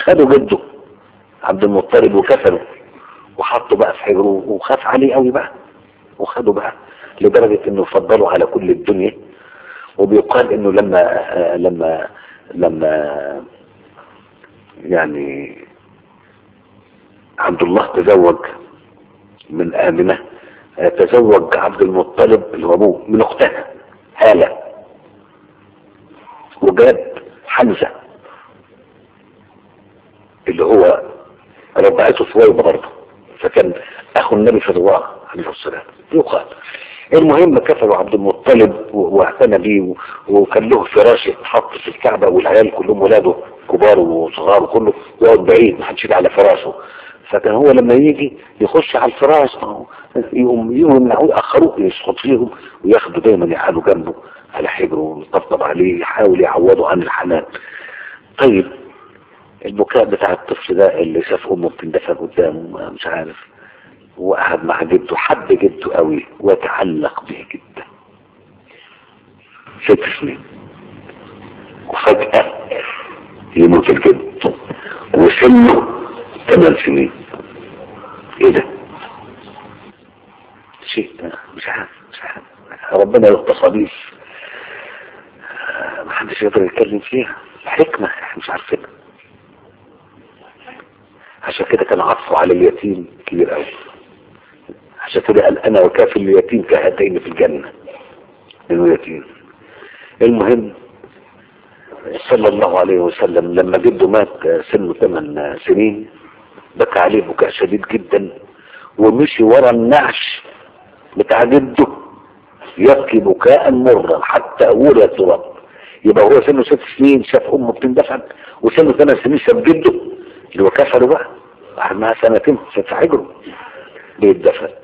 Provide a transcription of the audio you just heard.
خدوا جده عبد المطلب وكفنوا وحطوا بقى في حجره وخاف عليه قوي بقى وخدوا بقى لدرجة انه فضلوا على كل الدنيا وبيقال انه لما آه لما لما يعني عبد الله تزوج من آمنة آه تزوج عبد المطلب اللي هو ابوه من اختها هالة وجاب حمزة اللي هو ربعته ثويبة برضه فكان اخو النبي صلى الله عليه وسلم يقال المهم كفروا عبد المطلب واعتنى بيه وكان له فراش يتحط في الكعبة والعيال كلهم ولاده كبار وصغار وكله يقعد بعيد ما حدش يجي على فراشه فكان هو لما يجي يخش على الفراش يقوم يمنعوه يأخروه يسقط فيهم وياخدوا دايما يقعدوا جنبه على حجره ويطبطب عليه يحاول يعوضه عن الحنان طيب البكاء بتاع الطفل ده اللي شاف امه بتندفن قدامه مش عارف وقعد مع جده حب جده قوي وتعلق به جدا ست سنين وفجأة يموت الجد وسنه ثمان سنين ايه ده شيء مش عارف مش عارف ربنا يغتصى بيه محدش يقدر يتكلم فيها حكمة احنا مش عارفينها عشان كده كان عطفه على اليتيم كبير قوي عشان كده قال انا وكافي اليتيم كهاتين في الجنة انه يتيم المهم صلى الله عليه وسلم لما جده مات سنه ثمان سنين بكى عليه بكاء شديد جدا ومشي ورا النعش بتاع جده يبكي بكاء مرا حتى أولى التراب يبقى هو سنه ست سنين شاف امه بتندفن وسنه ثمان سنين شاف جده اللي هو كفره بقى بعد ما سنتين في حجره بيتدفن